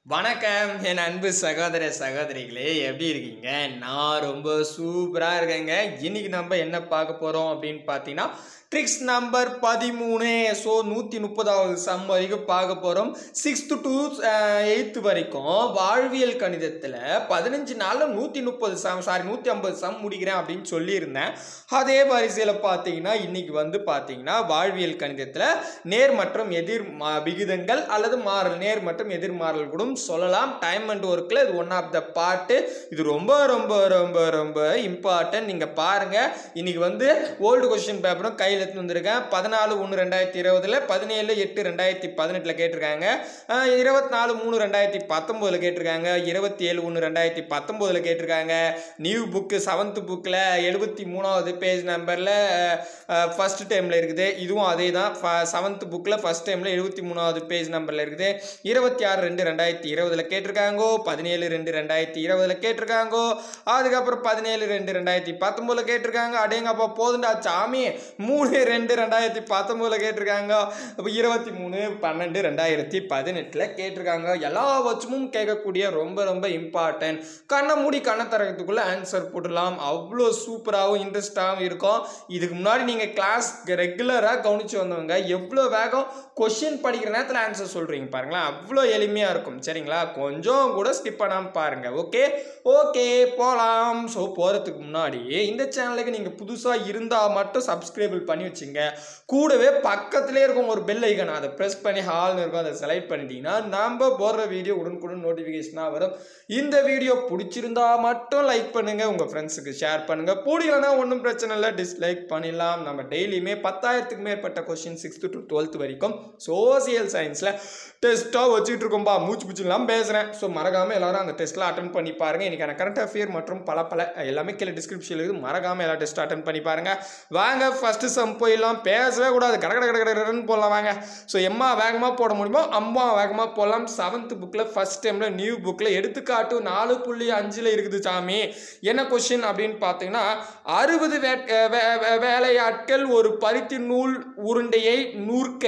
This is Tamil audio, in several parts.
வணக்கம் என் அன்பு சகோதர சகோதரிகளே எப்படி இருக்கீங்க நான் ரொம்ப சூப்பராக இருக்கேங்க இன்னைக்கு நம்ம என்ன பார்க்க போகிறோம் அப்படின்னு பார்த்தீங்கன்னா ட்ரிக்ஸ் நம்பர் பதிமூணு ஸோ நூற்றி முப்பதாவது சம் வரைக்கும் பார்க்க போகிறோம் சிக்ஸ்த்து டு எயித்து வரைக்கும் வாழ்வியல் கணிதத்தில் பதினஞ்சு நாளில் நூற்றி முப்பது சம் சாரி நூற்றி ஐம்பது சம் முடிக்கிறேன் அப்படின்னு சொல்லியிருந்தேன் அதே வரிசையில் பார்த்தீங்கன்னா இன்னைக்கு வந்து பார்த்தீங்கன்னா வாழ்வியல் கணிதத்தில் நேர் மற்றும் எதிர் மா- விகிதங்கள் அல்லது மாறல் நேர் மற்றும் எதிர்மாறல் கூட சொல்லலாம் டைம் அண்ட் ஒர்க்கில் இது ஒன் ஆஃப் த பார்ட்டு இது ரொம்ப ரொம்ப ரொம்ப ரொம்ப இம்பார்ட்டன்ட் நீங்கள் பாருங்கள் இன்னைக்கு வந்து ஓல்டு கொஸ்டின் பேப்பரும் கையில் எடுத்து வந்திருக்கேன் பதினாலு ஒன்று ரெண்டாயிரத்தி இருபதுல பதினேழு எட்டு ரெண்டாயிரத்தி பதினெட்டில் கேட்டிருக்காங்க இருபத்தி நாலு மூணு ரெண்டாயிரத்தி பத்தொம்போதில் கேட்டிருக்காங்க இருபத்தி ஏழு ஒன்று ரெண்டாயிரத்தி பத்தொம்போதில் கேட்டிருக்காங்க நியூ புக்கு செவன்த்து புக்கில் எழுபத்தி மூணாவது பேஜ் நம்பரில் ஃபர்ஸ்ட் டைமில் இருக்குது இதுவும் அதே தான் செவன்த் புக்கில் ஃபர்ஸ்ட் டைமில் எழுபத்தி மூணாவது பேஜ் நம்பரில் இருக்குது இருபத்தி ஆறு ரெண்டு ரெண்டாயிரத்தி இருபதில் கேட்டிருக்காங்கோ பதினேழு ரெண்டு ரெண்டாயிரத்தி இருபதில் கேட்டிருக்காங்கோ அதுக்கப்புறம் பதினேழு ரெண்டு ரெண்டாயிரத்தி பத்தொம்போதில் கேட்டிருக்காங்க அடேங்கப்பா போதுண்டா சாமி மூணு ரெண்டு ரெண்டாயிரத்தி பத்தொம்போதில் கேட்டிருக்காங்க அப்போ இருபத்தி மூணு பன்னெண்டு ரெண்டாயிரத்தி பதினெட்டில் கேட்டிருக்காங்க எல்லா வச்சுமும் கேட்கக்கூடிய ரொம்ப ரொம்ப இம்பார்ட்டன்ட் கண்ணை மூடி கண்ணை திறக்கிறதுக்குள்ளே ஆன்சர் போட்டுடலாம் அவ்வளோ சூப்பராகவும் இன்ட்ரெஸ்டாகவும் இருக்கும் இதுக்கு முன்னாடி நீங்கள் கிளாஸ் ரெகுலராக கவனித்து வந்தவங்க எவ்வளோ வேகம் கொஷின் படிக்கிற நேரத்தில் ஆன்சர் சொல்கிறீங்க பாருங்களேன் அவ்வளோ எளிமையாக இருக்கும் சரிங்களா கொஞ்சம் கூட ஸ்கிப் பண்ணாமல் பாருங்கள் ஓகே ஓகே போகலாம் ஸோ போகிறதுக்கு முன்னாடி இந்த சேனலுக்கு நீங்கள் புதுசாக இருந்தால் மட்டும் சப்ஸ்கிரைபிள் பண்ணி வச்சுங்க கூடவே பக்கத்துலேயே இருக்கும் ஒரு பெல் ஐக்கன் அதை ப்ரெஸ் பண்ணி ஹால்னு இருக்கும் அதை செலக்ட் பண்ணிட்டீங்கன்னா நம்ம போடுற வீடியோ உடனுக்குடன் நோட்டிஃபிகேஷனாக வரும் இந்த வீடியோ பிடிச்சிருந்தா மட்டும் லைக் பண்ணுங்கள் உங்கள் ஃப்ரெண்ட்ஸுக்கு ஷேர் பண்ணுங்கள் பிடிக்கலனா ஒன்றும் பிரச்சனை இல்லை டிஸ்லைக் பண்ணிடலாம் நம்ம டெய்லியுமே பத்தாயிரத்துக்கு மேற்பட்ட கொஷின் சிக்ஸ்த்து டு டுவெல்த் வரைக்கும் சோசியல் சயின்ஸில் டெஸ்ட்டாக வச்சுட்டு இருக்கோம்பா மூச்சு மூச்சுலாம் பேசுகிறேன் ஸோ மறக்காமல் எல்லாரும் அந்த டெஸ்ட்டில் அட்டன் பண்ணி பாருங்கள் இன்றைக்கான கரண்ட் அஃபேர் மற்றும் பல பல எல்லாமே கீழே டிஸ்கிரிப்ஷனில் இருக்குது மறக்காமல் எல்லா டெஸ்ட்டும் அட்டன் பண்ணி பாருங்கள் வாங்க ஃபஸ்ட்டு சம் போயிடலாம் பேசவே கூடாது கட கட கட கடன்னு போடலாம் வாங்க ஸோ எம்மா வேகமாக போட முடியுமோ அம்மா வேகமாக போடலாம் செவன்த் புக்கில் ஃபஸ்ட் டைமில் நியூ புக்கில் எடுத்துக்காட்டு நாலு புள்ளி அஞ்சில் இருக்குது சாமி என்ன கொஷின் அப்படின்னு பார்த்தீங்கன்னா அறுபது வே வே- வே- வேலையாட்கள் ஒரு பருத்தி நூல் உருண்டையை நூற்க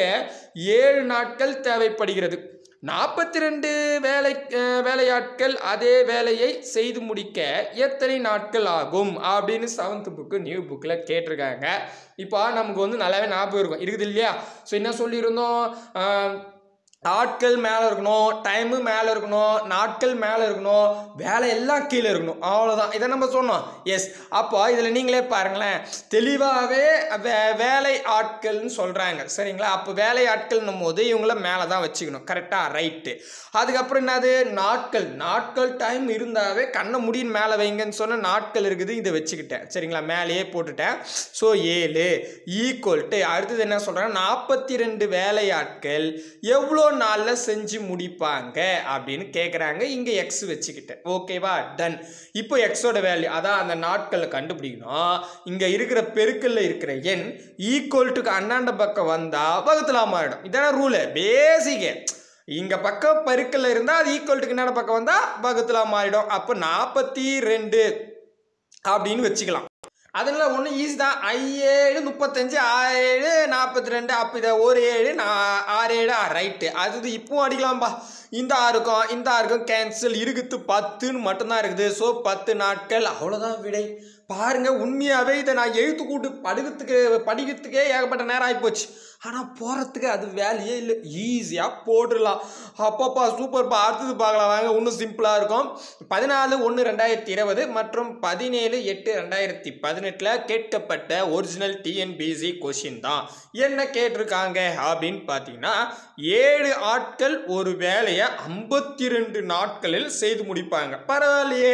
ஏழு நாட்கள் தேவைப்படுகிறது நாற்பத்தி ரெண்டு வேலை அஹ், வேலையாட்கள் அதே வேலையை செய்து முடிக்க எத்தனை நாட்கள் ஆகும் அப்படின்னு செவன்த் புக்கு நியூ புக்கில் கேட்டிருக்காங்க இப்போ நமக்கு வந்து நல்லாவே ஞாபகம் இருக்கும் இருக்குது இல்லையா ஸோ என்ன சொல்லியிருந்தோம் ஆஹ், ஆட்கள் மேலே இருக்கணும் டைமு மேலே இருக்கணும் நாட்கள் மேலே இருக்கணும் வேலை எல்லாம் கீழே இருக்கணும் அவ்வளோதான் இதை நம்ம சொன்னோம் எஸ் அப்போ இதில் நீங்களே பாருங்களேன் தெளிவாகவே வே வேலை ஆட்கள்னு சொல்கிறாங்க சரிங்களா அப்போ வேலை ஆட்கள்னும் போது இவங்கள மேலே தான் வச்சுக்கணும் கரெக்டாக ரைட்டு அதுக்கப்புறம் என்னது நாட்கள் நாட்கள் டைம் இருந்தாவே கண்ணை முடியின் மேலே வைங்கன்னு சொன்ன நாட்கள் இருக்குது இதை வச்சுக்கிட்டேன் சரிங்களா மேலேயே போட்டுட்டேன் ஸோ ஏழு ஈக்குவல் டு அடுத்தது என்ன சொல்கிறாங்க நாற்பத்தி ரெண்டு வேலையாட்கள் எவ்வளோ நாளில் செஞ்சு முடிப்பாங்க அப்படின்னு கேட்குறாங்க இங்கே எக்ஸ் வச்சுக்கிட்டேன் ஓகேவா டன் இப்போ எக்ஸோட வேல்யூ அதான் அந்த நாட்களை கண்டுபிடிக்கணும் இங்கே இருக்கிற பெருக்கல்ல இருக்கிற எண் ஈக்குவல் டுக்கு அண்ணாண்ட பக்கம் வந்தால் வகுத்தலாம் மாறிடும் இதான ரூலு பேசிக்கு இங்க பக்கம் பெருக்கல்ல இருந்தால் அது ஈக்குவல் டுக்கு என்னென்ன பக்கம் வந்தால் வகுத்தலாம் மாறிடும் அப்போ நாற்பத்தி ரெண்டு அப்படின்னு வச்சுக்கலாம் அதில் ஒன்று ஈஸி தான் ஐஏழு முப்பத்தஞ்சு ஆறேழு நாற்பத்தி ரெண்டு அப்போ இதை ஒரு ஏழு நான் ஆறு ஏழு ரைட்டு அது இப்பவும் அடிக்கலாம்பா இந்த ஆறுக்கும் இந்த ஆறுக்கும் கேன்சல் இருக்குது பத்துன்னு மட்டும்தான் இருக்குது ஸோ பத்து நாட்கள் அவ்வளோதான் விடை பாருங்க உண்மையாகவே இதை நான் எழுத்து கூட்டு படுக்கிறதுக்கு படிக்கிறதுக்கே ஏகப்பட்ட நேரம் ஆகிப்போச்சு ஆனால் போகிறதுக்கு அது வேலையே இல்லை ஈஸியாக போட்டுடலாம் அப்பப்பா சூப்பர்ப்பா அடுத்தது பார்க்கலாம் வாங்க இன்னும் சிம்பிளாக இருக்கும் பதினாலு ஒன்று ரெண்டாயிரத்தி இருபது மற்றும் பதினேழு எட்டு ரெண்டாயிரத்தி பதினெட்டில் கேட்கப்பட்ட ஒரிஜினல் டிஎன்பிசி கொஷின் தான் என்ன கேட்டிருக்காங்க அப்படின்னு பார்த்தீங்கன்னா ஏழு ஆட்கள் ஒரு வேலையை ஐம்பத்தி ரெண்டு நாட்களில் செய்து முடிப்பாங்க பரவாயில்லையே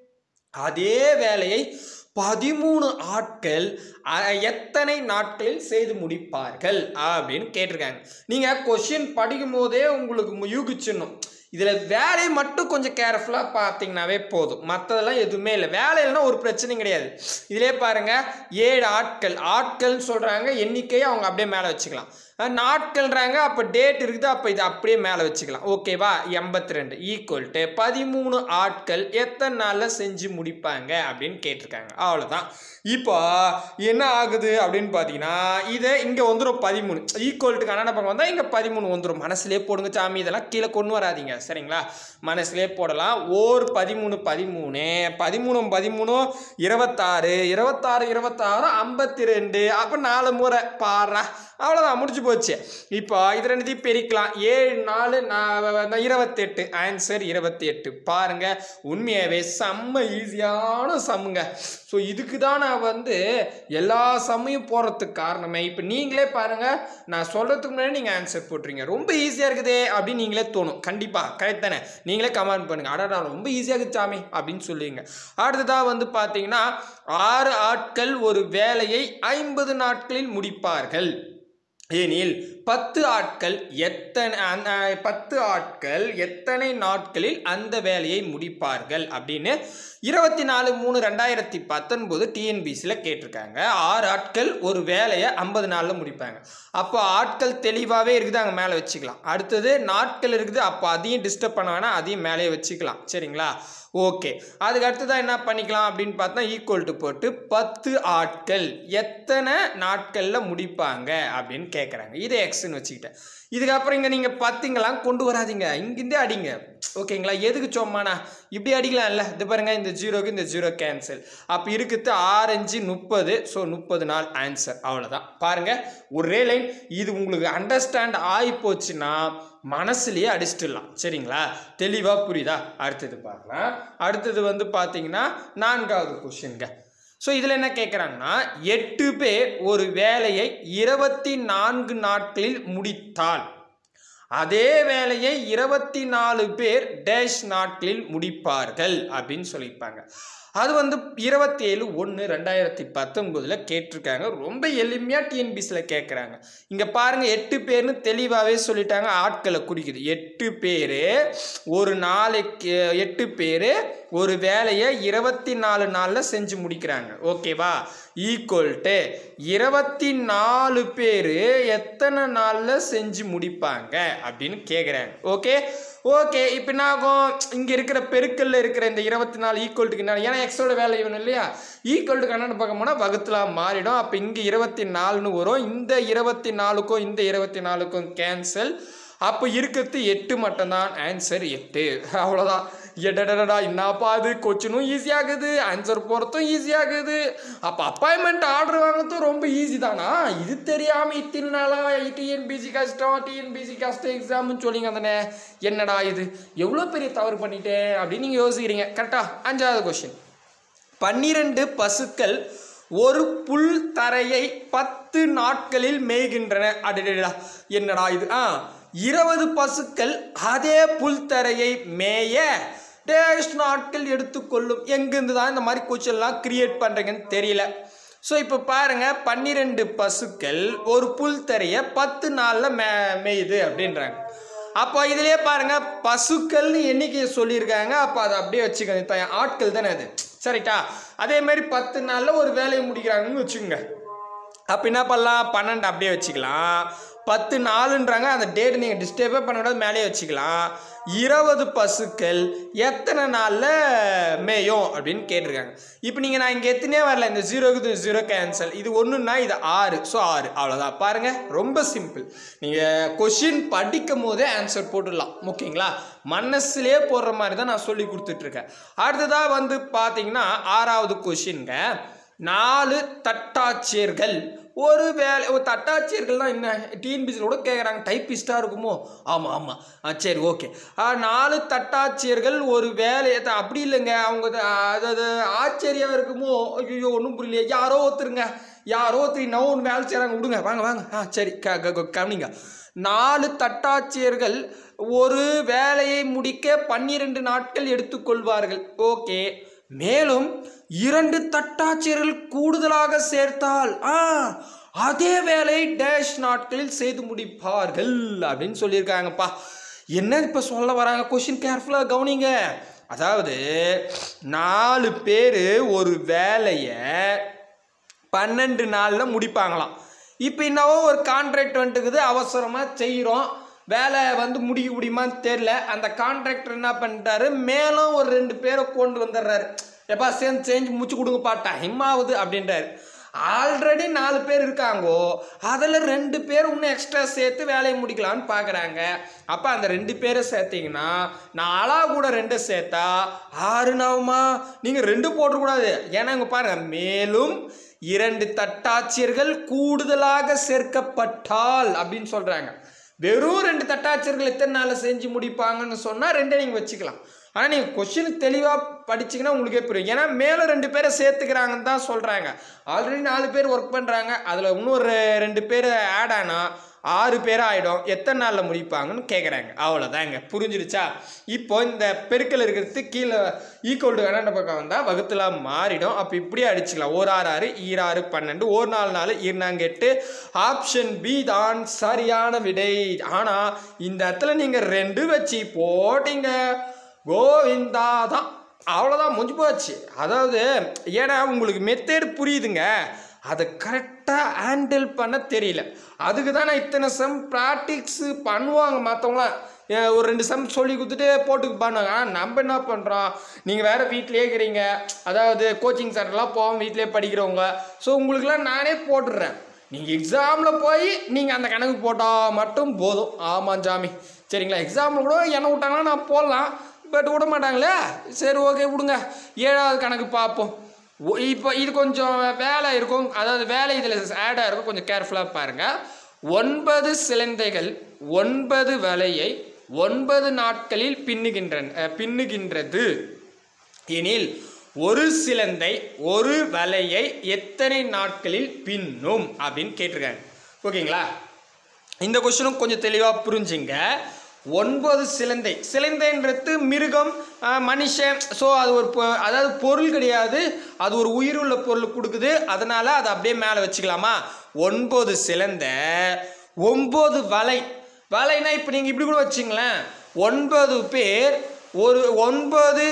அதே வேலையை பதிமூணு ஆட்கள் அ- எத்தனை நாட்களில் செய்து முடிப்பார்கள் அப்படின்னு கேட்டிருக்காங்க நீங்கள் கொஷின் படிக்கும் போதே உங்களுக்கு மு- யூகிச்சிடணும் இதில் வேலையை மட்டும் கொஞ்சம் கேர்ஃபுல்லாக பார்த்தீங்கன்னாவே போதும் மற்றதெல்லாம் எதுவுமே இல்லை வேலை இல்லைன்னா ஒரு பிரச்சனையும் கிடையாது இதிலே பாருங்கள் ஏழு ஆட்கள் ஆட்கள்னு சொல்கிறாங்க எண்ணிக்கையை அவங்க அப்படியே மேலே வச்சுக்கலாம் அஹ், நாட்கள்ன்றாங்க அப்போ டேட் இருக்குது அப்போ இது அப்படியே மேலே வச்சுக்கலாம் ஓகேவா எண்பத்தி ரெண்டு ஈக்குவல் டு பதிமூணு ஆட்கள் எத்தனை நாளில் செஞ்சு முடிப்பாங்க அப்படின்னு கேட்டிருக்காங்க அவ்வளோதான் இப்போ என்ன ஆகுது அப்படின்னு பார்த்தீங்கன்னா இதை இங்கே வந்துடும் பதிமூணு ஈக்குவல் டு கன்னட பக்கம் வந்தால் இங்கே பதிமூணு வந்துடும் மனசுலேயே போடுங்க சாமி இதெல்லாம் கீழே கொண்டு வராதீங்க சரிங்களா மனசுலேயே போடலாம் ஓர் பதிமூணு பதிமூணு பதிமூணு பதிமூணு இருபத்தாறு இருபத்தாறு இருபத்தாறு ஐம்பத்தி ரெண்டு அப்போ நாலு முறை பாடுறா அவ்வளோதான் முடிஞ்சு போச்சு இப்போ இது ரெண்டுத்தையும் பெருக்கலாம் ஏழு நாலு நான் இருபத்தெட்டு ஆன்சர் இருபத்தி எட்டு பாருங்க உண்மையாகவே செம்ம ஈஸியான சம்முங்க ஸோ இதுக்கு தான் நான் வந்து எல்லா சம்மையும் போடுறதுக்கு காரணமே இப்போ நீங்களே பாருங்க நான் சொல்கிறதுக்கு முன்னாடி நீங்கள் ஆன்சர் போட்டுறீங்க ரொம்ப ஈஸியாக இருக்குதே அப்படின்னு நீங்களே தோணும் கண்டிப்பாக கரெக்ட் தானே நீங்களே கமெண்ட் பண்ணுங்க அடடா ரொம்ப ஈஸியாக இருக்குது சாமி அப்படின்னு சொல்லுவீங்க அடுத்ததாக வந்து பார்த்தீங்கன்னா ஆறு ஆட்கள் ஒரு வேலையை ஐம்பது நாட்களில் முடிப்பார்கள் எனில் பத்து ஆட்கள் எத்தனை அந்த பத்து ஆட்கள் எத்தனை நாட்களில் அந்த வேலையை முடிப்பார்கள் அப்படின்னு இருபத்தி நாலு மூணு ரெண்டாயிரத்தி பத்தொன்பது டிஎன்பிசியில் கேட்டிருக்காங்க ஆறு ஆட்கள் ஒரு வேலையை ஐம்பது நாளில் முடிப்பாங்க அப்போ ஆட்கள் தெளிவாகவே இருக்குது அங்கே மேலே வச்சுக்கலாம் அடுத்தது நாட்கள் இருக்குது அப்போ அதையும் டிஸ்டர்ப் பண்ண வேணாம் அதையும் மேலேயே வச்சுக்கலாம் சரிங்களா ஓகே அதுக்கு அடுத்ததான் என்ன பண்ணிக்கலாம் அப்படின்னு பார்த்தா ஈக்குவல் டு போட்டு பத்து ஆட்கள் எத்தனை நாட்களில் முடிப்பாங்க அப்படின்னு கேட்குறாங்க இது எக்ஸ்ன்னு வச்சுக்கிட்டேன் இதுக்கப்புறம் இங்கே நீங்கள் பத்துங்களாம் கொண்டு வராதீங்க இங்கிருந்தே அடிங்க ஓகேங்களா எதுக்கு சொம்மாண்ணா இப்படி அடிக்கலாம்ல இது பாருங்க இந்த ஜீரோக்கு இந்த ஜீரோ கேன்சல் அப்போ இருக்குது ஆரஞ்சு முப்பது ஸோ முப்பது நாள் ஆன்சர் அவ்வளோதான் பாருங்க ஒரே லைன் இது உங்களுக்கு அண்டர்ஸ்டாண்ட் ஆகி போச்சுன்னா மனசுலயே அடிச்சிட்டுலாம் சரிங்களா தெளிவாக புரியுதா அடுத்தது பார்க்கலாம் அடுத்தது வந்து பார்த்தீங்கன்னா நான்காவது கொஷின்ங்க ஸோ இதில் என்ன கேட்குறாங்கன்னா எட்டு பேர் ஒரு வேலையை இருபத்தி நான்கு நாட்களில் முடித்தால் அதே வேலையை இருபத்தி நாலு பேர் டேஷ் நாட்களில் முடிப்பார்கள் அப்படின்னு சொல்லியிருப்பாங்க அது வந்து இருபத்தி ஏழு ஒன்று ரெண்டாயிரத்தி பத்தொன்பதில் கேட்டிருக்காங்க ரொம்ப எளிமையாக டிஎன்பிசியில் கேட்குறாங்க இங்கே பாருங்கள் எட்டு பேர்னு தெளிவாகவே சொல்லிட்டாங்க ஆட்களை குறிக்குது எட்டு பேர் ஒரு நாளைக்கு எட்டு பேர் ஒரு வேலையை இருபத்தி நாலு நாளில் செஞ்சு முடிக்கிறாங்க ஓகேவா ஈக்குவல் டு இருபத்தி நாலு பேர் எத்தனை நாளில் செஞ்சு முடிப்பாங்க அப்படின்னு கேட்குறாங்க ஓகே ஓகே இப்போ என்ன ஆகும் இங்கே இருக்கிற பெருக்கல்ல இருக்கிற இந்த இருபத்தி நாலு ஈக்குவல்ட்டுக்கு என்ன ஏன்னா எக்ஸோட வேலை வேணும் இல்லையா ஈக்குவல்ட்டு கண்ணாடி பார்க்க போனால் வகுத்துலாம் மாறிடும் அப்போ இங்கே இருபத்தி நாலுன்னு வரும் இந்த இருபத்தி நாலுக்கும் இந்த இருபத்தி நாலுக்கும் கேன்சல் அப்போ இருக்கிறது எட்டு மட்டும்தான் ஆன்சர் எட்டு அவ்வளோதான் எடடடா என்னப்பா அது கொச்சினும் ஈஸியாகுது ஆன்சர் போகிறதும் ஈஸியாகுது அப்போ அப்பாயின்மெண்ட் ஆர்டர் வாங்குறதும் ரொம்ப ஈஸி தானா இது தெரியாமல் இத்தனை நாளாக டிஎன்பிசி கஷ்டம் டிஎன்பிசி கஷ்டம் எக்ஸாம்னு சொல்லிங்க அந்தனே என்னடா இது எவ்வளோ பெரிய தவறு பண்ணிட்டேன் அப்படின்னு நீங்கள் யோசிக்கிறீங்க கரெக்டாக அஞ்சாவது கொஷின் பன்னிரண்டு பசுக்கள் ஒரு புல் தரையை பத்து நாட்களில் மேய்கின்றன அடடா என்னடா இது ஆ இருபது பசுக்கள் அதே புல் தரையை மேய டேஷ் நாட்கள் எடுத்துக்கொள்ளும் எங்கிருந்து தான் இந்த மாதிரி கொச்சல்லாம் கிரியேட் பண்ணுறீங்கன்னு தெரியல ஸோ இப்போ பாருங்க பன்னிரெண்டு பசுக்கள் ஒரு புல் தரையை பத்து நாளில் மே மேயுது அப்படின்றாங்க அப்போ இதுலயே பாருங்க பசுக்கள்னு எண்ணிக்கையை சொல்லியிருக்காங்க அப்போ அதை அப்படியே வச்சுக்கோங்க த- ஆட்கள் தானே அது சரிட்டா அதே மாதிரி பத்து நாளில் ஒரு வேலையை முடிக்கிறாங்கன்னு வச்சுக்கோங்க அப்போ என்ன பண்ணலாம் பன்னெண்டு அப்படியே வச்சுக்கலாம் பத்து நாலுன்றாங்க அந்த டேட் நீங்கள் டிஸ்டர்பே பண்ணக்கூடாது மேலேயே வச்சுக்கலாம் இருபது பசுக்கள் எத்தனை நாளில் மேயும் அப்படின்னு கேட்டிருக்காங்க இப்போ நீங்கள் நான் இங்கே எத்தனையே வரல இந்த ஜீரோக்கு ஜீரோ கேன்சல் இது ஒன்றுன்னா இது ஆறு ஸோ ஆறு அவ்வளோதான் பாருங்கள் ரொம்ப சிம்பிள் நீங்கள் கொஷின் படிக்கும் போதே ஆன்சர் போட்டுடலாம் ஓகேங்களா மனசுலேயே போடுற மாதிரி தான் நான் சொல்லி கொடுத்துட்ருக்கேன் அடுத்ததாக வந்து பார்த்தீங்கன்னா ஆறாவது கொஷின்ங்க நாலு தட்டாட்சியர்கள் ஒரு வேலை ஒரு தட்டாட்சியர்கள்னா என்ன டிஎன்பிசியில் கூட கேட்குறாங்க டைப்பிஸ்டாக இருக்குமோ ஆமாம் ஆமாம் ஆ சரி ஓகே நாலு தட்டாட்சியர்கள் ஒரு வேலையை த- அப்படி இல்லைங்க அவங்க த- அதாவது ஆச்சரியம் இருக்குமோ ஐயோ ஒன்றும் புரியலையே யாரோ ஒருத்தருங்க யாரோ ஒருத்தர் நான் ஒன்று வேலை செய்கிறாங்க விடுங்க வாங்க வாங்க ஆ சரி க க- க- கவனிங்க நாலு தட்டாட்சியர்கள் ஒரு வேலையை முடிக்க பன்னிரண்டு நாட்கள் எடுத்துக்கொள்வார்கள் ஓகே மேலும் இரண்டு தட்டாட்சியர்கள் கூடுதலாக சேர்த்தால் ஆ அதே வேலை டேஷ் நாட்களில் செய்து முடிப்பார்கள் அப்படின்னு சொல்லியிருக்காங்கப்பா என்ன இப்போ சொல்ல வராங்க கொஷின் கேர்ஃபுல்லாக கவனிங்க அதாவது நாலு பேர் ஒரு வேலையை பன்னெண்டு நாளில் முடிப்பாங்களாம் இப்போ என்னவோ ஒரு கான்ட்ராக்ட் வந்துட்டுக்குது அவசரமாக செய்கிறோம் வேலை வந்து முடிக்க முடியுமான்னு தெரில அந்த கான்ட்ராக்டர் என்ன பண்ணிட்டாரு மேலும் ஒரு ரெண்டு பேரை கொண்டு வந்துடுறாரு எப்பா சேர்ந்து செஞ்சு முடிச்சு கொடுங்கப்பா டைம் ஆகுது அப்படின்றாரு ஆல்ரெடி நாலு பேர் இருக்காங்கோ அதில் ரெண்டு பேர் இன்னும் எக்ஸ்ட்ரா சேர்த்து வேலையை முடிக்கலான்னு பார்க்குறாங்க அப்போ அந்த ரெண்டு பேரை சேர்த்தீங்கன்னா நாலா கூட ரெண்டு சேர்த்தா ஆறு நாவுமா நீங்கள் ரெண்டு போட்டக்கூடாது ஏன்னா இங்கே பாருங்க மேலும் இரண்டு தட்டாட்சியர்கள் கூடுதலாக சேர்க்கப்பட்டால் அப்படின்னு சொல்கிறாங்க வெறும் ரெண்டு தட்டாட்சியர்கள் எத்தனை நாளில் செஞ்சு முடிப்பாங்கன்னு சொன்னால் ரெண்டே நீங்கள் வச்சுக்கலாம் ஆனால் நீங்கள் கொஷின் தெளிவாக படிச்சீங்கன்னா உங்களுக்கே புரியும் ஏன்னா மேலும் ரெண்டு பேரை சேர்த்துக்கிறாங்கன்னு தான் சொல்கிறாங்க ஆல்ரெடி நாலு பேர் ஒர்க் பண்ணுறாங்க அதில் இன்னொரு ரெண்டு பேர் ஆட் ஆனால் ஆறு பேர் ஆகிடும் எத்தனை நாளில் முடிப்பாங்கன்னு கேட்குறாங்க அவ்வளோதாங்க புரிஞ்சிடுச்சா இப்போ இந்த பெருக்கல் இருக்கிறது கீழே ஈக்குவல் டு கண்ணாண்ட பக்கம் வந்தால் வகுத்துல மாறிடும் அப்போ இப்படியே அடிச்சுக்கலாம் ஒரு ஆறு ஆறு ஈராறு பன்னெண்டு ஒரு நாலு நாலு ஈர்னாங்க எட்டு ஆப்ஷன் பி தான் சரியான விடை ஆனால் இந்த இடத்துல நீங்கள் ரெண்டு வச்சு போட்டீங்க கோவிந்தா தான் அவ்வளோதான் முடிஞ்சு போச்சு அதாவது ஏன்னா உங்களுக்கு மெத்தேடு புரியுதுங்க அதை கரெக்டாக ஹேண்டில் பண்ண தெரியல அதுக்கு தான் நான் இத்தனை சம் ப்ராக்டிக்ஸு பண்ணுவாங்க மற்றவங்களாம் ஒரு ரெண்டு சம் சொல்லி கொடுத்துட்டு போட்டுக்கு பண்ணாங்க ஆனால் நம்ம என்ன பண்ணுறோம் நீங்கள் வேறு வீட்டிலே இருக்கிறீங்க அதாவது கோச்சிங் சென்டர்லாம் போவோம் வீட்டிலே படிக்கிறவங்க ஸோ உங்களுக்குலாம் நானே போட்டுடுறேன் நீங்கள் எக்ஸாமில் போய் நீங்கள் அந்த கணக்கு போட்டால் மட்டும் போதும் ஆமாம் ஜாமி சரிங்களா எக்ஸாமில் கூட என்ன விட்டாங்கன்னா நான் போடலாம் பட் விட மாட்டாங்களே சரி ஓகே விடுங்க ஏழாவது கணக்கு பார்ப்போம் ஒ- இப்போ இது கொஞ்சம் வேலை இருக்கும் அதாவது வேலை இதில் ஆடாக இருக்கும் கொஞ்சம் கேர்ஃபுல்லாக பாருங்கள் ஒன்பது சிலந்தைகள் ஒன்பது வலையை ஒன்பது நாட்களில் பின்னுகின்றன அஹ், பின்னுகின்றது எனில் ஒரு சிலந்தை ஒரு வலையை எத்தனை நாட்களில் பின்னும் அப்படின்னு கேட்டிருக்காங்க ஓகேங்களா இந்த கொஸ்டினும் கொஞ்சம் தெளிவாக புரிஞ்சுங்க ஒன்பது சிலந்தை சிலந்தைன்றது மிருகம் ஆஹ், மனுஷன் ஸோ அது ஒரு பொ- அதாவது பொருள் கிடையாது அது ஒரு உயிருள்ள பொருள் கொடுக்குது அதனால அதை அப்படியே மேலே வச்சுக்கலாமா ஒன்பது சிலந்தை ஒம்பது வலை வலைனா இப்போ நீங்கள் இப்படி கூட வச்சுங்களேன் ஒன்பது பேர் ஒரு ஒன்பது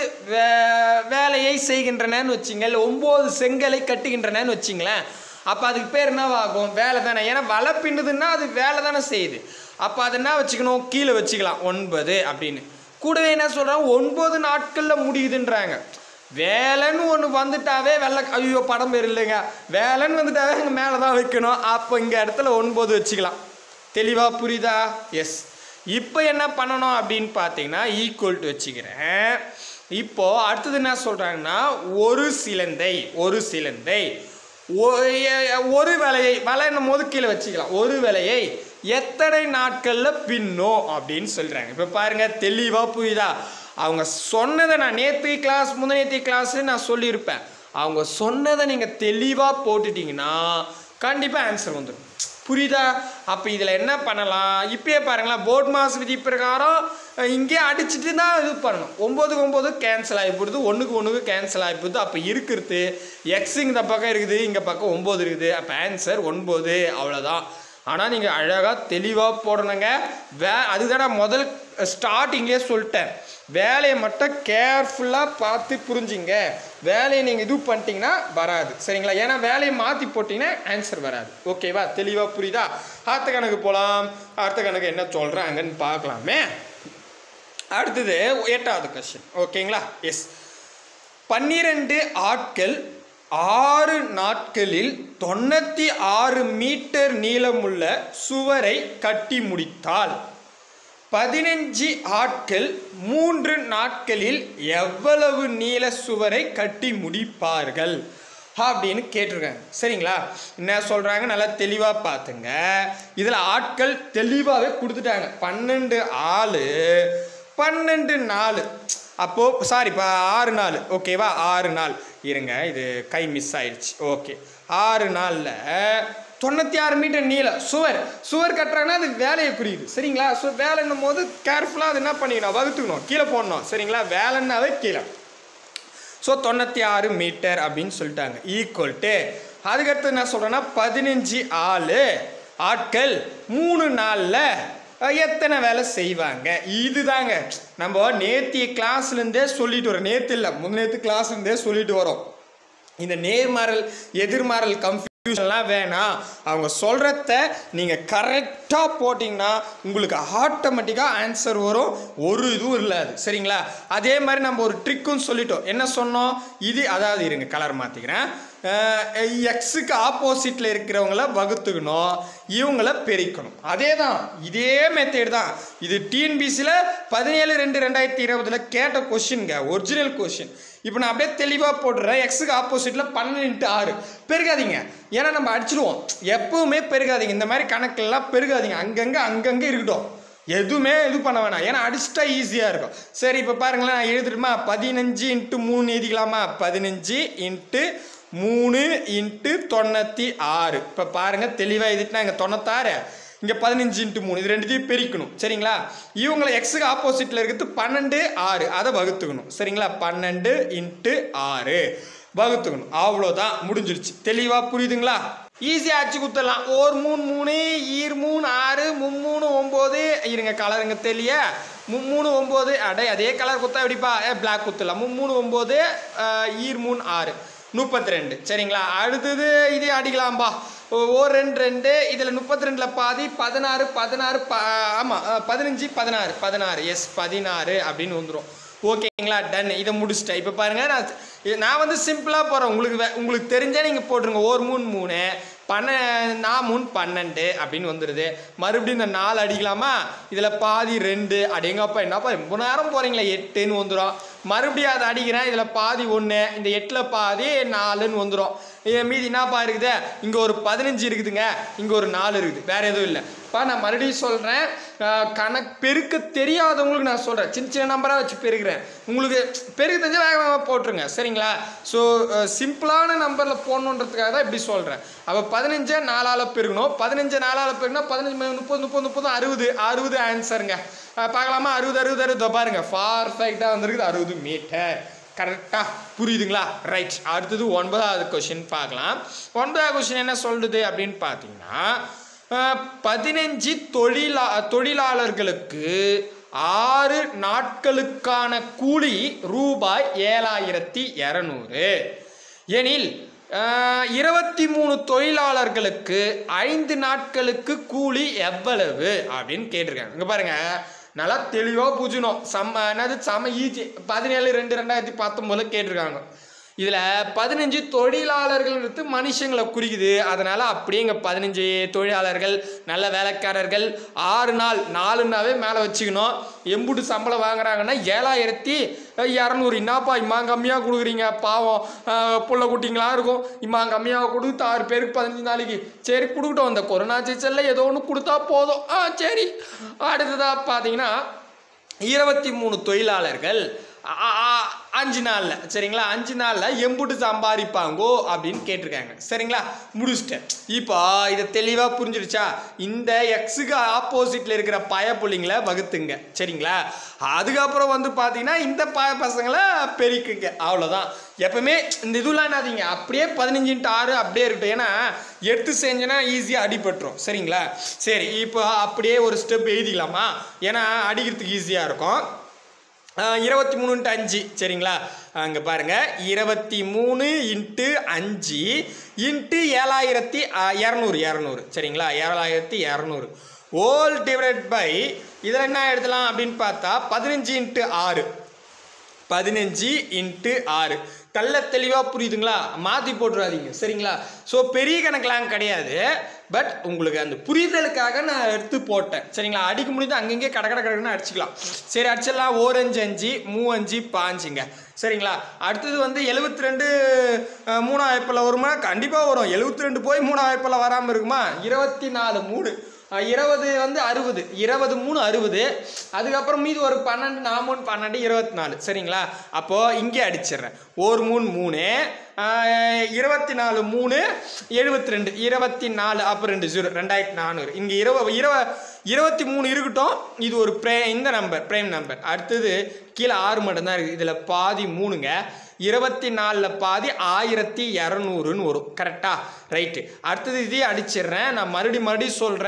வே- வேலையை செய்கின்றனன்னு வச்சுங்க இல்லை ஒம்பது செங்கலை கட்டுகின்றனன்னு வச்சுங்களேன் அப்போ அதுக்கு பேர் என்னவாகும் வேலை தானே ஏன்னா வலை பின்னுதுன்னா அது வேலை தானே செய்யுது அப்போ அது என்ன வச்சுக்கணும் கீழே வச்சுக்கலாம் ஒன்பது அப்படின்னு கூடவே என்ன சொல்கிறாங்க ஒன்பது நாட்களில் முடியுதுன்றாங்க வேலைன்னு ஒன்று வந்துட்டாவே வெள்ளை ஐயோ படம் பேர் இல்லைங்க வேலைன்னு வந்துட்டாவே இங்கே மேலே தான் வைக்கணும் அப்போ இங்கே இடத்துல ஒன்பது வச்சுக்கலாம் தெளிவாக புரியுதா எஸ் இப்போ என்ன பண்ணணும் அப்படின்னு பார்த்தீங்கன்னா ஈக்குவல் டு வச்சுக்கிறேன் இப்போ அடுத்தது என்ன சொல்கிறாங்கன்னா ஒரு சிலந்தை ஒரு சிலந்தை ஒ- எ- ஒரு விலையை வலைன்னும் போது கீழே வச்சுக்கலாம் ஒரு விலையை எத்தனை நாட்களில் பின்னும் அப்படின்னு சொல்கிறாங்க இப்போ பாருங்கள் தெளிவாக புரியுதா அவங்க சொன்னதை நான் நேற்று கிளாஸ் முந்தினேத்தி கிளாஸ் நான் சொல்லியிருப்பேன் அவங்க சொன்னதை நீங்கள் தெளிவாக போட்டுட்டீங்கன்னா கண்டிப்பாக ஆன்சர் வந்துடும் புரியுதா அப்போ இதில் என்ன பண்ணலாம் இப்பயே பாருங்களேன் போர்ட் மாஸ் விதி பிரகாரம் அஹ், இங்கேயே அடிச்சுட்டு தான் இது பண்ணணும் ஒம்போதுக்கு ஒம்பது கேன்சல் ஆகி போடுது ஒன்றுக்கு ஒன்றுக்கு கேன்சல் ஆகி போகுது அப்போ இருக்கிறது எக்ஸ் இந்த பக்கம் இருக்குது இங்கே பக்கம் ஒம்பது இருக்குது அப்போ ஆன்சர் ஒன்பது அவ்வளோதான் ஆனால் நீங்கள் அழகாக தெளிவாக போடணுங்க வே அதுதான் நான் முதல் ஸ்டார்டிங்லேயே சொல்லிட்டேன் வேலையை மட்டும் கேர்ஃபுல்லாக பார்த்து புரிஞ்சுங்க வேலையை நீங்கள் இது பண்ணிட்டீங்கன்னா வராது சரிங்களா ஏன்னா வேலையை மாற்றி போட்டிங்கன்னா ஆன்சர் வராது ஓகேவா தெளிவாக புரியுதா அடுத்த கணக்கு போகலாம் அடுத்த கணக்கு என்ன சொல்கிறாங்கன்னு பார்க்கலாமே அடுத்தது எட்டாவது கொஸ்டின் ஓகேங்களா எஸ் பன்னிரண்டு ஆட்கள் ஆறு நாட்களில் தொண்ணூற்றி ஆறு மீட்டர் நீளமுள்ள சுவரை கட்டி முடித்தால் பதினஞ்சு ஆட்கள் மூன்று நாட்களில் எவ்வளவு நீள சுவரை கட்டி முடிப்பார்கள் அப்படின்னு கேட்டிருக்காங்க சரிங்களா என்ன சொல்கிறாங்க நல்லா தெளிவாக பார்த்துங்க இதில் ஆட்கள் தெளிவாகவே கொடுத்துட்டாங்க பன்னெண்டு ஆள் பன்னெண்டு நாலு அப்போது சாரி இப்போ ஆறு நாள் ஓகேவா ஆறு நாள் இருங்க இது கை மிஸ் ஆயிடுச்சு ஓகே ஆறு நாளில் தொண்ணூற்றி ஆறு மீட்டர் நீளம் சுவர் சுவர் கட்டுறாங்கன்னா அது வேலையை புரியுது சரிங்களா ஸோ வேலைன்னும் போது கேர்ஃபுல்லாக அது என்ன பண்ணிக்கணும் வகுத்துக்கணும் கீழே போடணும் சரிங்களா வேலைன்னாவே கீழே ஸோ தொண்ணூற்றி ஆறு மீட்டர் அப்படின்னு சொல்லிட்டாங்க ஈக்குவல் டு அதுக்கடுத்து என்ன சொல்கிறேன்னா பதினஞ்சு ஆள் ஆட்கள் மூணு நாளில் எத்தனை வேலை செய்வாங்க இதுதாங்க நம்ம நேத்திய கிளாஸ்லேருந்தே சொல்லிட்டு வரோம் நேற்று இல்லை முன்னேற்று கிளாஸ்லேருந்தே சொல்லிட்டு வரோம் இந்த நேர்மாறல் எதிர்மாறல் கம்ஃபியூ கன்ஃபியூஷன்லாம் வேணாம் அவங்க சொல்கிறத நீங்கள் கரெக்டாக போட்டிங்கன்னா உங்களுக்கு ஆட்டோமேட்டிக்காக ஆன்சர் வரும் ஒரு இதுவும் இல்லாது சரிங்களா அதே மாதிரி நம்ம ஒரு ட்ரிக்கும் சொல்லிட்டோம் என்ன சொன்னோம் இது அதாவது இருங்க கலர் மாற்றிக்கிறேன் எக்ஸுக்கு ஆப்போசிட்டில் இருக்கிறவங்கள வகுத்துக்கணும் இவங்கள பெருக்கணும் அதே தான் இதே மெத்தேட் தான் இது டிஎன்பிசியில் பதினேழு ரெண்டு ரெண்டாயிரத்தி இருபதில் கேட்ட கொஷின்ங்க ஒரிஜினல் கொஷின் இப்போ நான் அப்படியே தெளிவாக போட்டுறேன் எக்ஸுக்கு ஆப்போசிட்டில் பன்னெண்டு இன்ட்டு ஆறு பெருகாதீங்க ஏன்னா நம்ம அடிச்சிடுவோம் எப்பவுமே பெருகாதீங்க இந்த மாதிரி கணக்குலாம் பெருகாதீங்க அங்கங்கே அங்கங்கே இருக்கட்டும் எதுவுமே இது பண்ண வேணாம் ஏன்னா அடிச்சிட்டா ஈஸியாக இருக்கும் சரி இப்போ பாருங்களேன் நான் எழுதிட்டுமா பதினஞ்சு இன்ட்டு மூணு எழுதிக்கலாமா பதினஞ்சு இன்ட்டு மூணு இன்ட்டு தொண்ணூற்றி ஆறு இப்போ பாருங்கள் தெளிவாக எழுதிட்டுனா இங்கே தொண்ணூத்தாறு இங்கே பதினஞ்சு இன்ட்டு மூணு இது ரெண்டுத்தையும் பிரிக்கணும் சரிங்களா இவங்களை எக்ஸுக்கு ஆப்போசிட்டில் இருக்கிறது பன்னெண்டு ஆறு அதை வகுத்துக்கணும் சரிங்களா பன்னெண்டு இன்ட்டு ஆறு வகுத்துக்கணும் அவ்வளோதான் முடிஞ்சிருச்சு தெளிவாக புரியுதுங்களா ஈஸியாக அச்சு குத்தலாம் ஒரு மூணு மூணு ஈர் மூணு ஆறு மும்மூணு ஒம்பது இருங்க கலருங்க தெளிய மும்மூணு ஒம்பது அடே அதே கலர் குத்தா எப்படிப்பா ஏ பிளாக் குத்தலாம் மும்மூணு ஒம்பது ஈர் மூணு ஆறு முப்பத்தி ரெண்டு சரிங்களா அடுத்தது இது அடிக்கலாம்பா ஓர் ரெண்டு ரெண்டு இதில் முப்பத்தி ரெண்டில் பாதி பதினாறு பதினாறு ப ஆமாம் பதினஞ்சு பதினாறு பதினாறு எஸ் பதினாறு அப்படின்னு வந்துடும் ஓகேங்களா டன் இதை முடிச்சிட்டேன் இப்போ பாருங்கள் நான் இது- நான் வந்து சிம்பிளாக போகிறேன் உங்களுக்கு வே- உங்களுக்கு தெரிஞ்சால் நீங்கள் போட்டுருங்க ஒரு மூணு மூணு பன்ன நான் மூணு பன்னெண்டு அப்படின்னு வந்துடுது மறுபடியும் இந்த நாலு அடிக்கலாமா இதில் பாதி ரெண்டு அடேங்கப்பா என்னப்பா ரொம்ப நேரம் போகிறீங்களா எட்டுன்னு வந்துடும் மறுபடியும் அதை அடிக்கிறேன் இதில் பாதி ஒன்று இந்த எட்டில் பாதி நாலுன்னு வந்துடும் மீதி என்னப்பா இருக்குது இங்கே ஒரு பதினஞ்சு இருக்குதுங்க இங்கே ஒரு நாலு இருக்குது வேற எதுவும் இல்லை பா நான் மறுபடியும் சொல்கிறேன் கணக்கு பெருக்க தெரியாதவங்களுக்கு நான் சொல்கிறேன் சின்ன சின்ன நம்பராக வச்சு பெருக்கிறேன் உங்களுக்கு பெருக்க தெரிஞ்சால் வேக வேகமாக போட்டுருங்க சரிங்களா ஸோ சிம்பிளான நம்பரில் போடணுன்றதுக்காக தான் இப்படி சொல்கிறேன் அப்போ பதினஞ்சை நாலால் பெருக்கணும் பதினஞ்சை நாலால் பெருக்கினா பதினஞ்சு ம- முப்பது முப்பது முப்பது அறுபது அறுபது ஆன்சருங்க அஹ் பார்க்கலாமா அறுபது அறுபது அறுபது இதோ பாருங்க பர்ஃபெக்டாக வந்திருக்குது அறுபது மீட்டர் கரெக்டாக புரியுதுங்களா ரைட் அடுத்தது ஒன்பதாவது கொஷின் பார்க்கலாம் ஒன்பதாவது கொஷின் என்ன சொல்லுது அப்படின்னு பார்த்தீங்கன்னா அஹ், பதினஞ்சு தொழிலா தொழிலாளர்களுக்கு ஆறு நாட்களுக்கான கூலி ரூபாய் ஏழாயிரத்தி இரநூறு எனில் இருபத்தி மூணு தொழிலாளர்களுக்கு ஐந்து நாட்களுக்கு கூலி எவ்வளவு அப்படின்னு கேட்டிருக்காங்க இங்க பாருங்க நல்லா தெளிவாக புஜணும் செம்ம என்னது செம்ம ஈஸி பதினேழு ரெண்டு ரெண்டாயிரத்தி பத்தொம்போதில் கேட்டிருக்காங்க இதில் பதினஞ்சு தொழிலாளர்கள்ன்றது மனுஷங்களை குறிக்குது அதனால் அப்படியே இங்கே பதினஞ்சு தொழிலாளர்கள் நல்ல வேலைக்காரர்கள் ஆறு நாள் நாலுனாவே மேலே வச்சுக்கணும் எம்புட்டு சம்பளம் வாங்குறாங்கன்னா ஏழாயிரத்தி இரநூறு என்னப்பா இம்மா கம்மியாக கொடுக்குறீங்க பாவம் அஹ், புள்ள குட்டிங்களா இருக்கும் இம்மா கம்மியாக கொடுத்து ஆறு பேருக்கு பதினஞ்சு நாளைக்கு சரி கொடுக்கட்டும் அந்த கொரோனா சீசனில் ஏதோ ஒன்று கொடுத்தா போதும் ஆ சரி அடுத்ததாக பார்த்தீங்கன்னா இருபத்தி மூணு தொழிலாளர்கள் அ- அ- அஞ்சு நாளில் சரிங்களா அஞ்சு நாளில் எம்புட்டு சம்பாதிப்பாங்கோ அப்படின்னு கேட்டிருக்காங்க சரிங்களா முடிச்சிட்டேன் இப்போ இதை தெளிவாக புரிஞ்சிருச்சா இந்த எக்ஸுக்கு ஆப்போசிட்டில் இருக்கிற பய புள்ளிங்களை வகுத்துங்க சரிங்களா அதுக்கப்புறம் வந்து பார்த்தீங்கன்னா இந்த பய பசங்களை பெருக்குங்க அவ்வளோதான் எப்பவுமே இந்த இதுலாம் என்னதீங்க அப்படியே பதினஞ்சு இன்ட்டு ஆறு அப்படியே இருக்கட்டும் ஏன்னா எடுத்து செஞ்சேன்னா ஈஸியாக அடிபட்டுரும் சரிங்களா சரி இப்போ அப்படியே ஒரு ஸ்டெப் எழுதிக்கலாமா ஏன்னா அடிக்கிறதுக்கு ஈஸியாக இருக்கும் இருபத்தி மூணு இன்ட்டு அஞ்சு சரிங்களா அங்கே பாருங்கள் இருபத்தி மூணு இன்ட்டு அஞ்சு இன்ட்டு ஏழாயிரத்தி இரநூறு இரநூறு சரிங்களா ஏழாயிரத்தி இரநூறு ஓல் டிவைட் பை இதில் என்ன எழுதலாம் அப்படின்னு பார்த்தா பதினஞ்சு இன்ட்டு ஆறு பதினஞ்சு இன்ட்டு ஆறு நல்ல தெளிவாக புரியுதுங்களா மாற்றி போட்டுறாதீங்க சரிங்களா ஸோ பெரிய கணக்கெலாம் கிடையாது பட் உங்களுக்கு அந்த புரிதலுக்காக நான் எடுத்து போட்டேன் சரிங்களா அடிக்க முடியுது அங்கங்கே கட கட கடன்னு அடிச்சுக்கலாம் சரி அடிச்சிடலாம் ஓரஞ்சு அஞ்சு மூவஞ்சு பாஞ்சுங்க சரிங்களா அடுத்தது வந்து எழுபத்தி ரெண்டு மூணாயிரப்பில் வருமா கண்டிப்பாக வரும் எழுபத்தி ரெண்டு போய் மூணாயிரப்பில் வராமல் இருக்குமா இருபத்தி நாலு மூணு அஹ் இருபது வந்து அறுபது இருபது மூணு அறுபது அதுக்கப்புறம் மீது ஒரு பன்னெண்டு நான் மூணு பன்னெண்டு இருபத்தி நாலு சரிங்களா அப்போது இங்கே அடிச்சிடுறேன் ஒரு மூணு மூணு அஹ் இருபத்தி நாலு மூணு எழுபத்தி ரெண்டு இருபத்தி நாலு அப்புறம் ரெண்டு ஜீரோ ரெண்டாயிரத்தி நானூறு இங்கே இருவ இருவ இருபத்தி மூணு இருக்கட்டும் இது ஒரு ப்ரே இந்த நம்பர் பிரேம் நம்பர் அடுத்தது கீழே ஆறு மட்டும்தான் இருக்குது இதில் பாதி மூணுங்க இருபத்தி நாலில் பாதி ஆயிரத்தி இரநூறுன்னு வரும் கரெக்டா ரைட்டு அடுத்தது இதே அடிச்சிடுறேன் நான் மறுபடியும் மறுபடியும் சொல்கிறேன்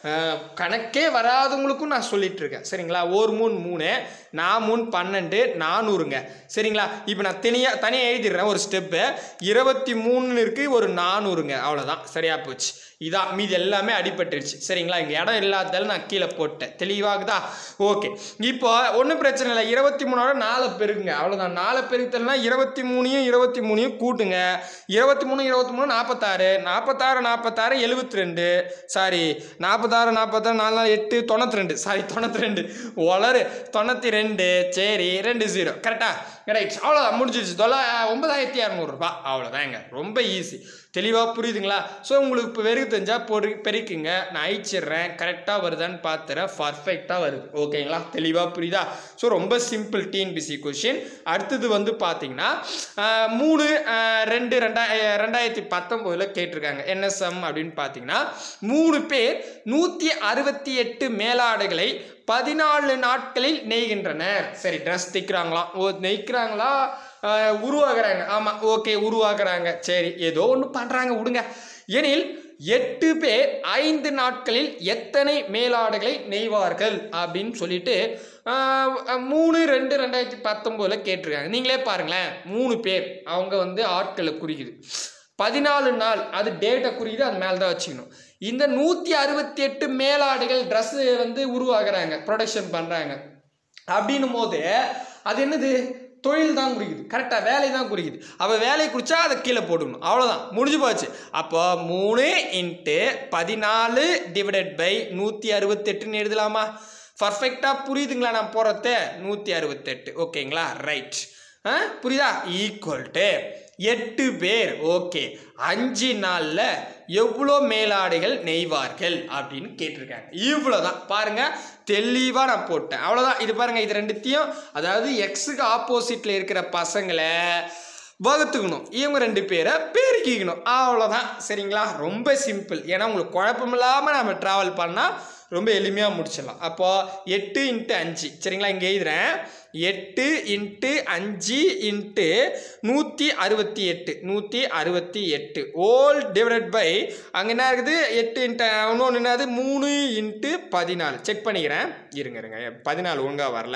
அஹ், கணக்கே வராதவங்களுக்கும் நான் சொல்லிட்டு இருக்கேன் சரிங்களா ஒரு மூணு மூணு நான் மூணு பன்னெண்டு நானூறுங்க சரிங்களா இப்போ நான் தனியாக தனியாக எழுதிடுறேன் ஒரு ஸ்டெப்பு இருபத்தி மூணுன்னு இருக்குது ஒரு நானூறுங்க அவ்வளோதான் சரியா போச்சு இதான் மீதி எல்லாமே அடிபட்டுருச்சு சரிங்களா இங்கே இடம் இல்லாததால நான் கீழே போட்டேன் தெளிவாகுதா ஓகே இப்போ ஒன்றும் பிரச்சனை இல்லை இருபத்தி மூணோட நாலு பெருக்குங்க அவ்வளோதான் நாலு பெருக்கலனா இருபத்தி மூணையும் இருபத்தி மூணையும் கூட்டுங்க இருபத்தி மூணு இருபத்தி மூணு நாற்பத்தாறு நாற்பத்தாறு நாற்பத்தாறு எழுபத்தி ரெண்டு சாரி நாற்பத்தாறு நாற்பத்தாறு நாலு நாலு எட்டு தொண்ணூற்றி ரெண்டு சாரி தொண்ணூற்றி ரெண்டு ஒளரு தொண்ணூற்றி ரெண்டு சரி ரெண்டு ஜீரோ கரெக்டா ரைட் அவ்வளோதான் முடிஞ்சிருச்சு தொள்ள ஒன்பதாயிரத்தி இரநூறுபா அவ்வளோதாங்க ரொம்ப ஈஸி தெளிவாக புரியுதுங்களா ஸோ உங்களுக்கு இப்போ வெறுக்கு தெரிஞ்சால் பொறு பெருக்குங்க நான் அழிச்சிடுறேன் கரெக்டாக வருதான்னு பார்த்துறேன் பர்ஃபெக்டாக வருது ஓகேங்களா தெளிவாக புரியுதா ஸோ ரொம்ப சிம்பிள் டிஎன்பிசி கொஷின் அடுத்தது வந்து பார்த்தீங்கன்னா ஆஹ், மூணு ஆஹ், ரெண்டு ரெண்டாய ரெண்டாயிரத்தி பத்தொம்போதில் கேட்டிருக்காங்க என்ன சம் அப்படின்னு பார்த்தீங்கன்னா மூணு பேர் நூற்றி அறுபத்தி எட்டு மேலாடைகளை பதினாலு நாட்களில் நெய்கின்றனர் சரி ட்ரெஸ் தைக்கிறாங்களாம் ஓ நெய்க்கிறாங்களா ஆஹ், உருவாக்குறாங்க ஆமாம் ஓகே உருவாக்குறாங்க சரி ஏதோ ஒன்று பண்ணுறாங்க விடுங்க எனில் எட்டு பேர் ஐந்து நாட்களில் எத்தனை மேலாடைகளை நெய்வார்கள் அப்படின்னு சொல்லிட்டு ஆஹ், மூணு ரெண்டு ரெண்டாயிரத்தி பத்தொம்போதில் கேட்டிருக்காங்க நீங்களே பாருங்களேன் மூணு பேர் அவங்க வந்து ஆட்களை குறிக்குது பதினாலு நாள் அது டேட்டை குறிக்குது அது மேலே தான் வச்சுக்கணும் இந்த நூற்றி அறுபத்தி எட்டு மேலாடைகள் ட்ரெஸ்ஸு வந்து உருவாக்குறாங்க ப்ரொடக்ஷன் பண்ணுறாங்க அப்படின்னும் போது அது என்னது தொழில் தான் குறிக்குது கரெக்டாக வேலை தான் குறிக்குது அப்போ வேலையை குறிச்சா அதை கீழே போட்டுக்கணும் அவ்வளோதான் முடிஞ்சு போச்சு அப்போ மூணு இன்ட்டு பதினாலு டிவைடட் பை நூற்றி அறுபத்தெட்டுன்னு எழுதலாமா பர்ஃபெக்டாக புரியுதுங்களா நான் போகிறத நூற்றி அறுபத்தெட்டு ஓகேங்களா ரைட் ஆ புரியுதா ஈக்குவல் டு எட்டு பேர் ஓகே அஞ்சு நாளில் எவ்வளோ மேலாடைகள் நெய்வார்கள் அப்படின்னு கேட்டிருக்காங்க இவ்வளோதான் பாருங்க தெளிவாக நான் போட்டேன் அவ்வளோதான் இது பாருங்க இது ரெண்டுத்தையும் அதாவது எக்ஸுக்கு ஆப்போசிட்டில் இருக்கிற பசங்களை வகுத்துக்கணும் இவங்க ரெண்டு பேரை பெருக்கிக்கணும் அவ்வளோதான் சரிங்களா ரொம்ப சிம்பிள் ஏன்னா உங்களுக்கு குழப்பமில்லாமல் நம்ம ட்ராவல் பண்ணால் ரொம்ப எளிமையாக முடிச்சிடலாம் அப்போ எட்டு இன்ட்டு அஞ்சு சரிங்களா இங்கே எழுதுறேன் எட்டு இன்ட்டு அஞ்சு இன்ட்டு நூற்றி அறுபத்தி எட்டு நூற்றி அறுபத்தி எட்டு ஓல் டிவைடட் பை அங்கே என்ன இருக்குது எட்டு இன்ட்டு இன்னொன்று என்னது மூணு இன்ட்டு பதினாலு செக் பண்ணிக்கிறேன் இருங்க இருங்க பதினாலு ஒழுங்காக வரல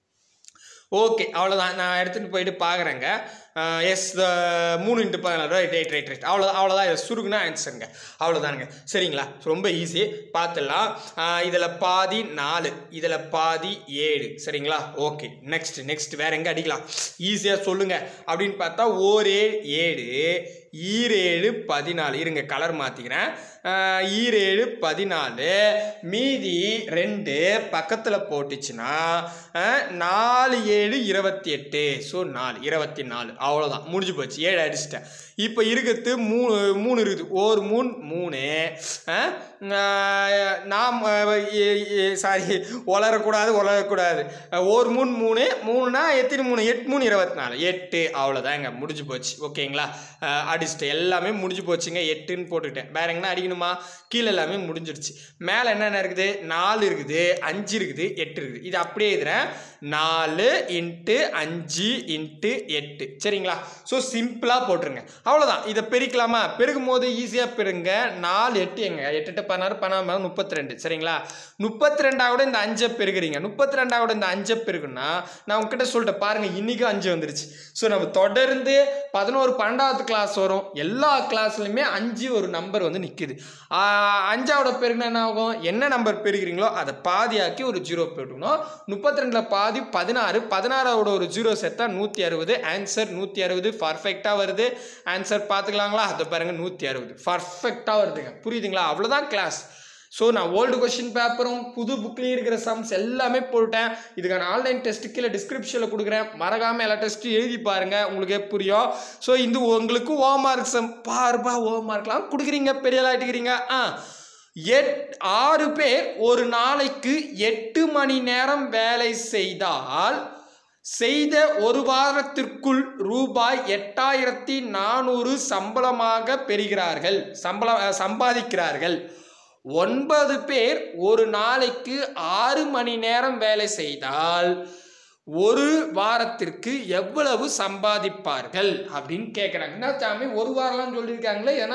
ஓகே அவ்வளோதான் நான் எடுத்துகிட்டு போயிட்டு பார்க்குறேங்க எஸ் மூணு இன்ட்டு பதினாலு ரைட் ரைட் ரைட் ரைட் அவ்வளோதான் அவ்வளோதான் இதை சுருக்குனா ஆன்சருங்க அவ்வளோதானுங்க சரிங்களா ரொம்ப ஈஸி பார்த்துடலாம் இதில் பாதி நாலு இதில் பாதி ஏழு சரிங்களா ஓகே நெக்ஸ்ட் நெக்ஸ்ட் வேற எங்கே அடிக்கலாம் ஈஸியாக சொல்லுங்க அப்படின்னு பார்த்தா ஓரே ஏழு ஈரேழு பதினாலு இருங்க கலர் மாற்றிக்கிறேன் ஈரேழு பதினாலு மீதி ரெண்டு பக்கத்தில் போட்டுச்சுன்னா ஆஹ், நாலு ஏழு இருபத்தி எட்டு ஸோ நாலு இருபத்தி நாலு அவ்வளோதான் முடிஞ்சு போச்சு ஏழு அடிச்சிட்டேன் இப்போ இருக்கிறது மூணு மூணு இருக்குது ஒரு மூணு மூணு ஆஹ், ஆஹ், நாம் சாரி வளரக்கூடாது வளரக்கூடாது ஒரு மூணு மூணு மூணுனா எத்தனை மூணு எட்டு மூணு இருபத்தி நாலு எட்டு அவ்வளோதாங்க முடிஞ்சு போச்சு ஓகேங்களா அஹ் அடிச்சிட்டேன் எல்லாமே முடிஞ்சு போச்சுங்க எட்டுன்னு போட்டுக்கிட்டேன் வேற எங்கன்னா அடிக்கணுமா கீழே எல்லாமே முடிஞ்சிடுச்சு மேலே என்னென்ன இருக்குது நாலு இருக்குது அஞ்சு இருக்குது எட்டு இருக்குது இது அப்படியே எழுதுறேன் நாலு இன்ட்டு அஞ்சு இன்ட்டு எட்டு சரிங்களா ஸோ சிம்பிளாக போட்டுருங்க அவ்வளோதான் இதை பெருக்கலாமா பெருக்கும் போது ஈஸியாக பெருங்க நாலு எட்டு எங்க எட்டு எட்டு பதினாறு பதினாறு முப்பத்தி ரெண்டு சரிங்களா முப்பத்தி ரெண்டாவோட இந்த அஞ்சை பெருக்குறீங்க முப்பத்தி ரெண்டாவோட இந்த அஞ்சை பெருக்குன்னா நான் உங்ககிட்ட சொல்லிட்டேன் பாருங்க இன்னைக்கும் அஞ்சு வந்துருச்சு ஸோ நம்ம தொடர்ந்து பதினோரு பன்னெண்டாவது கிளாஸ் வரும் எல்லா கிளாஸ்லையுமே அஞ்சு ஒரு நம்பர் வந்து நிற்குது அஞ்சாவோட பெருக்குனா என்ன ஆகும் என்ன நம்பர் பெருக்கிறீங்களோ அதை பாதியாக்கி ஒரு ஜீரோ போட்டுக்கணும் முப்பத்தி ரெண்டில் பாதி பதினாறு பதினாறோட ஒரு ஜீரோ சேர்த்தா நூற்றி அறுபது ஆன்சர் நூற்றி அறுபது பர்ஃபெக்டாக வருது ஆன்சர் பார்த்துக்கலாங்களா அதை பாருங்கள் நூற்றி அறுபது பர்ஃபெக்டாக வருதுங்க புரியுதுங்களா அவ்வளோதான் கிளாஸ் ஸோ நான் ஓல்டு கொஷின் பேப்பரும் புது புக்லேயும் இருக்கிற சம்ஸ் எல்லாமே போட்டேன் இதுக்கான ஆன்லைன் டெஸ்ட் கீழே டிஸ்கிரிப்ஷனில் கொடுக்குறேன் மறக்காமல் எல்லா டெஸ்ட்டும் எழுதி பாருங்கள் உங்களுக்கே புரியும் ஸோ இது உங்களுக்கு ஓம் மார்க் சம் பார்பா ஓம் மார்க்லாம் கொடுக்குறீங்க பெரிய ஆகிட்டுக்கிறீங்க ஆ எட் ஆறு பேர் ஒரு நாளைக்கு எட்டு மணி நேரம் வேலை செய்தால் செய்த ஒரு வாரத்திற்குள் ரூபாய் எட்டாயிரத்தி நானூறு சம்பளமாக பெறுகிறார்கள் சம்பளம் அஹ், சம்பாதிக்கிறார்கள் ஒன்பது பேர் ஒரு நாளைக்கு ஆறு மணி நேரம் வேலை செய்தால் ஒரு வாரத்திற்கு எவ்வளவு சம்பாதிப்பார்கள் அப்படின்னு கேட்குறாங்க என்ன சாமி ஒரு வாரம்லாம் சொல்லியிருக்காங்களே ஏன்னா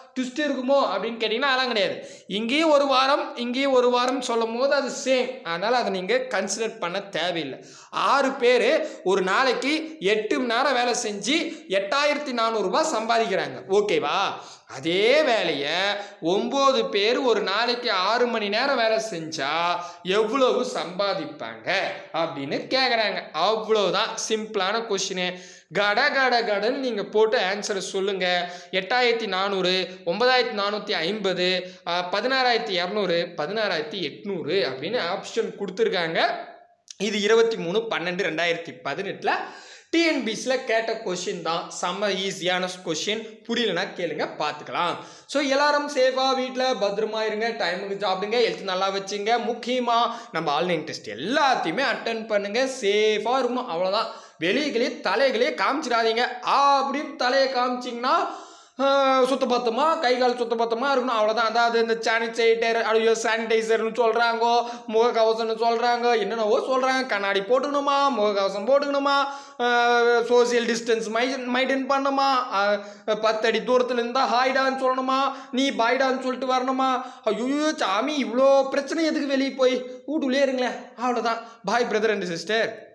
ட்விஸ்ட் இருக்குமோ அப்படின்னு கேட்டிங்கன்னா அதெல்லாம் கிடையாது இங்கேயும் ஒரு வாரம் இங்கேயும் ஒரு வாரம் சொல்லும் போது அது சேம் அதனால் அதை நீங்கள் கன்சிடர் பண்ண தேவையில்லை ஆறு பேர் ஒரு நாளைக்கு எட்டு மணி நேரம் வேலை செஞ்சு எட்டாயிரத்தி நானூறுரூபா சம்பாதிக்கிறாங்க ஓகேவா அதே வேலையை ஒம்பது பேர் ஒரு நாளைக்கு ஆறு மணி நேரம் வேலை செஞ்சா எவ்வளவு சம்பாதிப்பாங்க அப்படின்னு கேட்குறாங்க அவ்வளோதான் சிம்பிளான கொஷினு கட கட கடன்னு நீங்கள் போட்டு ஆன்சரை சொல்லுங்கள் எட்டாயிரத்தி நானூறு ஒன்பதாயிரத்தி நானூற்றி ஐம்பது பதினாறாயிரத்தி இரநூறு பதினாறாயிரத்தி எட்நூறு அப்படின்னு ஆப்ஷன் கொடுத்துருக்காங்க இது இருபத்தி மூணு பன்னெண்டு ரெண்டாயிரத்தி பதினெட்டில் டிஎன்பிசியில் கேட்ட கொஷின் தான் செம்ம ஈஸியான கொஷின் புரியலனா கேளுங்க பார்த்துக்கலாம் ஸோ எல்லாரும் சேஃபாக வீட்டில் பத்திரமா இருங்க டைமுக்கு சாப்பிடுங்க ஹெல்த் நல்லா வச்சுங்க முக்கியமாக நம்ம ஆன்லைன் டெஸ்ட் எல்லாத்தையுமே அட்டன் பண்ணுங்க சேஃபாக இருக்கணும் அவ்வளோதான் வெளியே தலைகளே காமிச்சிடாதீங்க அப்படின்னு தலையை காமிச்சிங்கன்னா சுத்தபத்தமா கை கால் சுத்தபத்தமா இருக்கணும் அவ்வளோதான் அதாவது இந்த சானிடைசர் ஐயோ சானிடைசர்னு சொல்கிறாங்க முகக்கவசம்னு சொல்கிறாங்க என்னென்னவோ சொல்கிறாங்க கண்ணாடி போட்டுக்கணுமா முகக்கவசம் போட்டுக்கணுமா சோசியல் டிஸ்டன்ஸ் மை மைண்டைன் பண்ணணுமா அஹ், பத்தடி தூரத்தில் இருந்தால் ஹாய்டான்னு சொல்லணுமா நீ பாய்டான்னு சொல்லிட்டு வரணுமா ஐயோ சாமி இவ்வளோ பிரச்சனை எதுக்கு வெளியே போய் வீட்டுக்குள்ளே இருங்களேன் அவ்வளோதான் பாய் பிரதர் அண்ட் சிஸ்டர்